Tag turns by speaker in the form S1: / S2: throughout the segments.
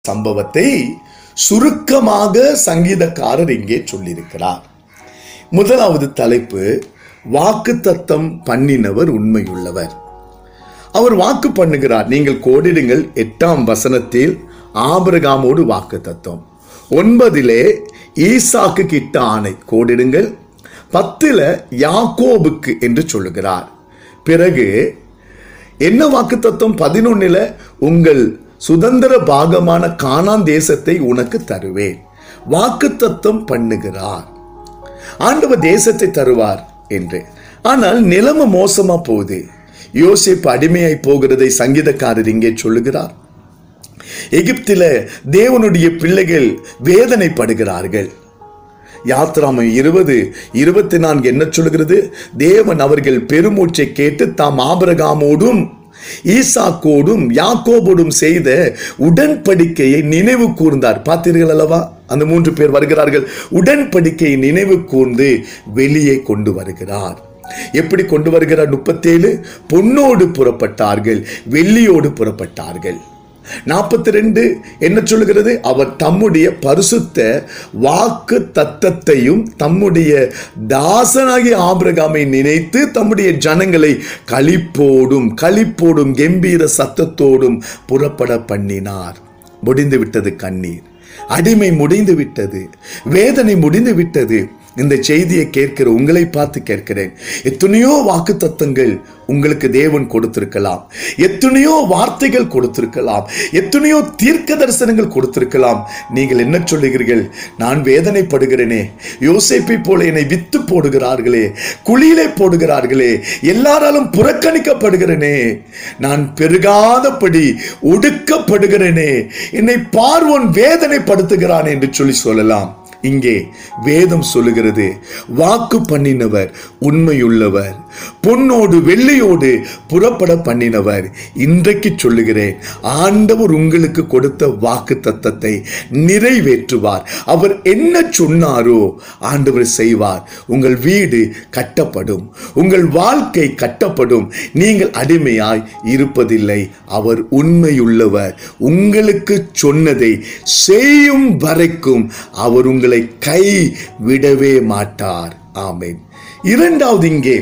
S1: சம்பவத்தை சுருக்கமாக சங்கீதக்காரர் இங்கே சொல்லியிருக்கிறார் முதலாவது தலைப்பு வாக்குத்தத்தம் பண்ணினவர் உண்மையுள்ளவர் அவர் வாக்கு பண்ணுகிறார் நீங்கள் கோடிடுங்கள் எட்டாம் வசனத்தில் ஆபிரகாமோடு வாக்கு தத்துவம் ஒன்பதிலே ஈசாக்கு கிட்ட ஆணை கோடிடுங்கள் பத்துல யாக்கோபுக்கு என்று சொல்லுகிறார் பிறகு என்ன வாக்கு தத்துவம் பதினொன்னுல உங்கள் சுதந்திர பாகமான கானான் தேசத்தை உனக்கு தருவேன் வாக்கு தத்துவம் பண்ணுகிறார் ஆண்டவர் தேசத்தை தருவார் என்று ஆனால் நிலைமை மோசமா போகுது யோசிப்பு அடிமையாய் போகிறதை சங்கீதக்காரர் இங்கே சொல்லுகிறார் எகிப்தில தேவனுடைய பிள்ளைகள் வேதனைப்படுகிறார்கள் யாத்ராமை இருபது இருபத்தி நான்கு என்ன சொல்கிறது தேவன் அவர்கள் பெருமூச்சை கேட்டு தாம் ஆபரகாமோடும் ஈசாக்கோடும் யாக்கோபோடும் செய்த உடன்படிக்கையை நினைவு கூர்ந்தார் பார்த்தீர்கள் அல்லவா அந்த மூன்று பேர் வருகிறார்கள் உடன்படிக்கையை நினைவு கூர்ந்து வெளியே கொண்டு வருகிறார் எப்படி கொண்டு வருகிறார் முப்பத்தேழு பொன்னோடு புறப்பட்டார்கள் வெள்ளியோடு புறப்பட்டார்கள் நாற்பத்தி ரெண்டு என்ன சொல்லுகிறது அவர் தம்முடைய பரிசுத்த வாக்கு தத்தத்தையும் தம்முடைய தாசனாகிய ஆபிரகாமை நினைத்து தம்முடைய ஜனங்களை களிப்போடும் களிப்போடும் கம்பீர சத்தத்தோடும் புறப்பட பண்ணினார் முடிந்து விட்டது கண்ணீர் அடிமை முடிந்து விட்டது வேதனை முடிந்து விட்டது இந்த செய்தியை கேட்கிற உங்களை பார்த்து கேட்கிறேன் எத்தனையோ வாக்கு தத்தங்கள் உங்களுக்கு தேவன் கொடுத்திருக்கலாம் எத்தனையோ வார்த்தைகள் கொடுத்திருக்கலாம் எத்தனையோ தீர்க்க தரிசனங்கள் கொடுத்திருக்கலாம் நீங்கள் என்ன சொல்லுகிறீர்கள் நான் வேதனைப்படுகிறேனே யோசேப்பை போல என்னை வித்து போடுகிறார்களே குழியிலே போடுகிறார்களே எல்லாராலும் புறக்கணிக்கப்படுகிறேனே நான் பெருகாதபடி ஒடுக்கப்படுகிறேனே என்னை பார்வோன் வேதனைப்படுத்துகிறான் என்று சொல்லி சொல்லலாம் இங்கே வேதம் சொல்லுகிறது வாக்கு பண்ணினவர் உண்மையுள்ளவர் பொன்னோடு வெள்ளியோடு புறப்பட பண்ணினவர் இன்றைக்கு சொல்லுகிறேன் ஆண்டவர் உங்களுக்கு கொடுத்த வாக்கு தத்தத்தை நிறைவேற்றுவார் அவர் என்ன சொன்னாரோ ஆண்டவர் செய்வார் உங்கள் வீடு கட்டப்படும் உங்கள் வாழ்க்கை கட்டப்படும் நீங்கள் அடிமையாய் இருப்பதில்லை அவர் உண்மையுள்ளவர் உங்களுக்கு சொன்னதை செய்யும் வரைக்கும் அவர் உங்களை கை விடவே மாட்டார் ஆமேன் இரண்டாவது இங்கே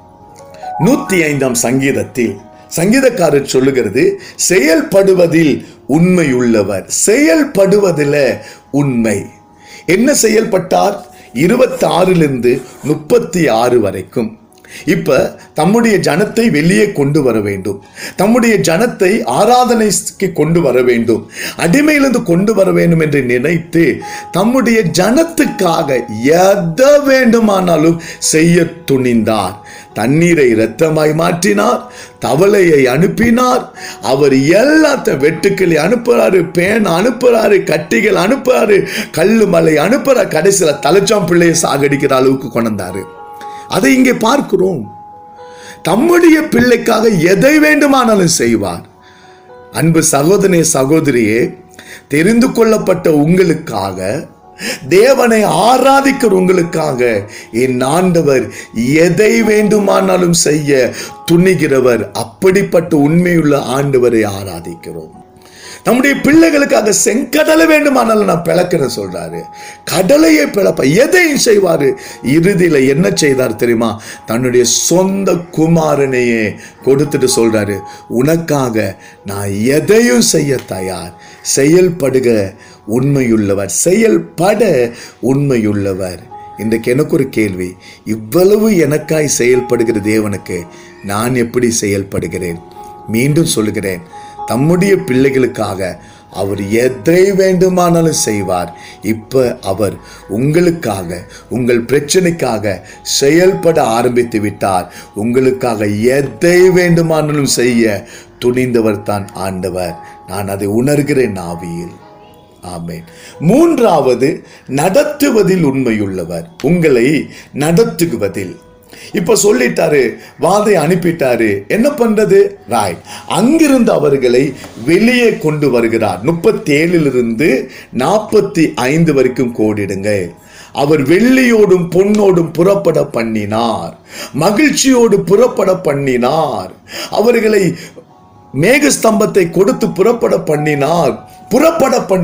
S1: நூத்தி ஐந்தாம் சங்கீதத்தில் சங்கீதக்காரர் சொல்லுகிறது செயல்படுவதில் உண்மையுள்ளவர் செயல்படுவதில் உண்மை என்ன செயல்பட்டார் இருபத்தி ஆறிலிருந்து முப்பத்தி ஆறு வரைக்கும் இப்ப தம்முடைய ஜனத்தை வெளியே கொண்டு வர வேண்டும் தம்முடைய ஜனத்தை ஆராதனைக்கு கொண்டு வர வேண்டும் அடிமையிலிருந்து கொண்டு வர வேண்டும் என்று நினைத்து தம்முடைய ஜனத்துக்காக எதை வேண்டுமானாலும் செய்ய துணிந்தார் தண்ணீரை இரத்தமாய் மாற்றினார் தவளையை அனுப்பினார் அவர் எல்லாத்த வெட்டுக்களை அனுப்புறாரு பேன் அனுப்புறாரு கட்டிகள் அனுப்புறாரு கல்லு மலை அனுப்புறாரு கடைசியில் தலைச்சாம் பிள்ளையை சாகடிக்கிற அளவுக்கு கொண்டாரு அதை இங்கே பார்க்கிறோம் தம்முடைய பிள்ளைக்காக எதை வேண்டுமானாலும் செய்வார் அன்பு சகோதரனே சகோதரியே தெரிந்து கொள்ளப்பட்ட உங்களுக்காக தேவனை ஆராதிக்கிற உங்களுக்காக என் ஆண்டவர் எதை வேண்டுமானாலும் செய்ய துணிகிறவர் அப்படிப்பட்ட உண்மையுள்ள ஆண்டவரை ஆராதிக்கிறோம் நம்முடைய பிள்ளைகளுக்காக செங்கடலை வேண்டுமானாலும் நான் பிளக்கிறேன் சொல்றாரு கடலையை பிளப்ப எதையும் செய்வாரு இறுதியில என்ன செய்தார் தெரியுமா தன்னுடைய சொந்த குமாரனையே கொடுத்துட்டு சொல்றாரு உனக்காக நான் எதையும் செய்ய தயார் செயல்படுக உண்மையுள்ளவர் செயல்பட உண்மையுள்ளவர் இன்றைக்கு எனக்கு ஒரு கேள்வி இவ்வளவு எனக்காய் செயல்படுகிற தேவனுக்கு நான் எப்படி செயல்படுகிறேன் மீண்டும் சொல்லுகிறேன் தம்முடைய பிள்ளைகளுக்காக அவர் எதை வேண்டுமானாலும் செய்வார் இப்ப அவர் உங்களுக்காக உங்கள் பிரச்சனைக்காக செயல்பட ஆரம்பித்து விட்டார் உங்களுக்காக எதை வேண்டுமானாலும் செய்ய துணிந்தவர் தான் ஆண்டவர் நான் அதை உணர்கிறேன் ஆவியில் ஆமேன் மூன்றாவது நடத்துவதில் உண்மையுள்ளவர் உங்களை நடத்துவதில் இப்ப சொல்லிட்டாரு வாதை அனுப்பிட்டாரு என்ன பண்றது ராய் அங்கிருந்து அவர்களை வெளியே கொண்டு வருகிறார் முப்பத்தி ஏழிலிருந்து நாற்பத்தி ஐந்து வரைக்கும் கோடிடுங்க அவர் வெள்ளியோடும் பொன்னோடும் புறப்பட பண்ணினார் மகிழ்ச்சியோடு புறப்பட பண்ணினார் அவர்களை மேகஸ்தம்பத்தை கொடுத்து புறப்பட பண்ணினார் புறப்பட பண்ணி